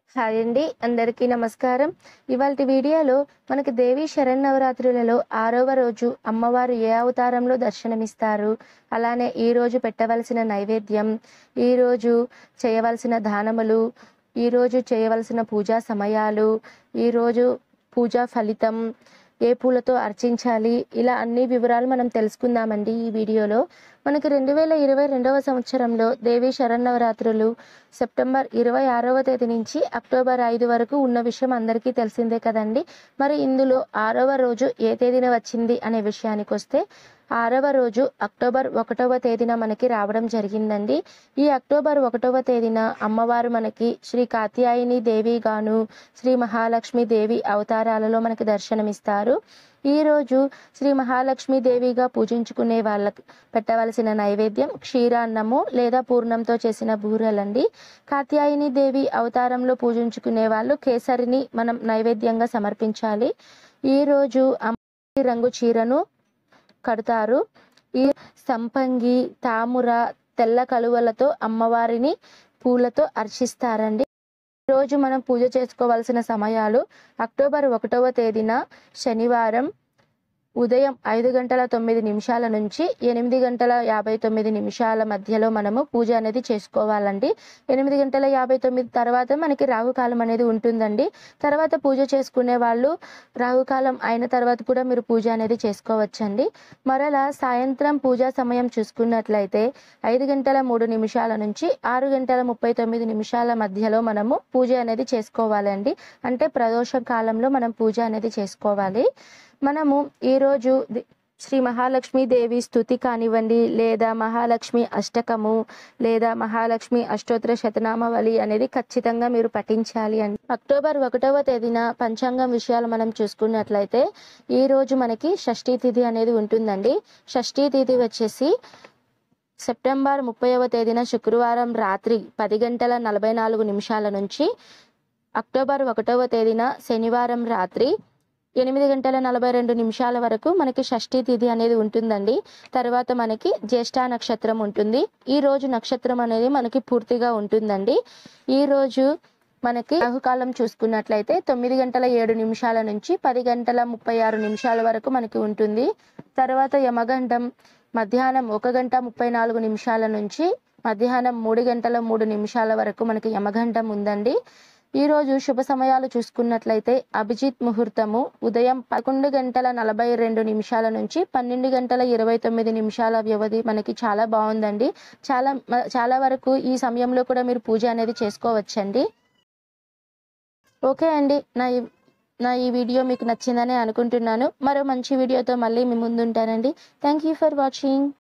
hi అండి అందరికీ నమస్కారం ఇవాళ వీడియోలో మనకి దేవి శరన్నవరాత్రులలో ఆరవ రోజు అమ్మవారు ఏ అవతారంలో దర్శనమిస్తారు అలానే ఈ రోజు పెట్టవలసిన నైవేద్యం ఈ రోజు చేయవలసిన దానములు ఈ రోజు చేయవలసిన పూజా సమయాలు ఈ రోజు పూజా ఫలితం ఏ పూలతో అర్చించాలి ఇలా అన్ని వివరాలు మనం తెలుసుకుందామండి ఈ వీడియోలో మనకి రెండు వేల ఇరవై రెండవ సంవత్సరంలో దేవి శరన్నవరాత్రులు సెప్టెంబర్ ఇరవై ఆరవ తేదీ నుంచి అక్టోబర్ ఐదు వరకు ఉన్న విషయం అందరికీ తెలిసిందే కదండి మరి ఇందులో ఆరవ రోజు ఏ తేదీన వచ్చింది అనే విషయానికి వస్తే ఆరవ రోజు అక్టోబర్ ఒకటవ తేదీన మనకి రావడం జరిగిందండి ఈ అక్టోబర్ ఒకటవ తేదీన అమ్మవారు మనకి శ్రీ కాత్యాయని దేవి గాను శ్రీ మహాలక్ష్మి దేవి అవతారాలలో మనకి దర్శనమిస్తారు ఈ రోజు శ్రీ మహాలక్ష్మి దేవిగా పూజించుకునే వాళ్ళకి పెట్టవలసిన నైవేద్యం క్షీరాన్నము లేదా పూర్ణంతో చేసిన బూరెలండి కాత్యాయని దేవి అవతారంలో పూజించుకునే వాళ్ళు కేసరిని మనం నైవేద్యంగా సమర్పించాలి ఈ రోజు అమ్మ రంగు చీరను కడతారు ఈ సంపంగి తాముర తెల్ల కలువలతో అమ్మవారిని పూలతో అర్చిస్తారండి రోజు మనం పూజ చేసుకోవాల్సిన సమయాలు అక్టోబర్ ఒకటవ తేదీన శనివారం ఉదయం ఐదు గంటల తొమ్మిది నిమిషాల నుంచి ఎనిమిది గంటల యాభై తొమ్మిది నిమిషాల మధ్యలో మనము పూజ అనేది చేసుకోవాలండి ఎనిమిది గంటల యాభై తొమ్మిది తర్వాత మనకి రాహుకాలం అనేది ఉంటుందండి తర్వాత పూజ చేసుకునే వాళ్ళు రాహుకాలం అయిన తర్వాత కూడా మీరు పూజ అనేది చేసుకోవచ్చండి మరలా సాయంత్రం పూజా సమయం చూసుకున్నట్లయితే ఐదు గంటల మూడు నిమిషాల నుంచి ఆరు గంటల ముప్పై తొమ్మిది నిమిషాల మధ్యలో మనము పూజ అనేది చేసుకోవాలండి అంటే ప్రదోష కాలంలో మనం పూజ అనేది చేసుకోవాలి మనము ఈరోజు ది- శ్రీ మహాలక్ష్మి దేవి స్థుతి కానివ్వండి లేదా మహాలక్ష్మి అష్టకము లేదా మహాలక్ష్మి అష్టోత్తర శతనామవళి అనేది ఖచ్చితంగా మీరు పఠించాలి అండి అక్టోబర్ ఒకటవ తేదీన పంచాంగం విషయాలు మనం చూసుకున్నట్లయితే ఈ రోజు మనకి షష్ఠీ తిథి అనేది ఉంటుందండి షష్ఠీ తిథి వచ్చేసి సెప్టెంబర్ ముప్పైవ తేదీన శుక్రవారం రాత్రి పది గంటల నలభై నాలుగు నిమిషాల నుంచి అక్టోబర్ ఒకటవ తేదీన శనివారం రాత్రి ఎనిమిది గంటల నలభై రెండు నిమిషాల వరకు మనకి షష్ఠీ తిథి అనేది ఉంటుందండి తర్వాత మనకి జ్యేష్ఠ నక్షత్రం ఉంటుంది ఈ రోజు నక్షత్రం అనేది మనకి పూర్తిగా ఉంటుందండి ఈ రోజు మనకి రాహుకాలం చూసుకున్నట్లయితే తొమ్మిది గంటల ఏడు నిమిషాల నుంచి పది గంటల ముప్పై ఆరు నిమిషాల వరకు మనకి ఉంటుంది తర్వాత యమగండం మధ్యాహ్నం ఒక గంట ముప్పై నాలుగు నిమిషాల నుంచి మధ్యాహ్నం మూడు గంటల మూడు నిమిషాల వరకు మనకి యమగండం ఉందండి ఈ రోజు శుభ సమయాలు చూసుకున్నట్లయితే అభిజిత్ ముహూర్తము ఉదయం పదకొండు గంటల నలభై రెండు నిమిషాల నుంచి పన్నెండు గంటల ఇరవై తొమ్మిది నిమిషాల వ్యవధి మనకి చాలా బాగుందండి చాలా మ- చాలా వరకు ఈ సమయంలో కూడా మీరు పూజ అనేది చేసుకోవచ్చండి ఓకే అండి నా ఈ నా ఈ వీడియో మీకు నచ్చిందని అనుకుంటున్నాను మరో మంచి వీడియోతో మళ్ళీ మీ ముందు ఉంటానండి థ్యాంక్ యూ ఫర్ వాచింగ్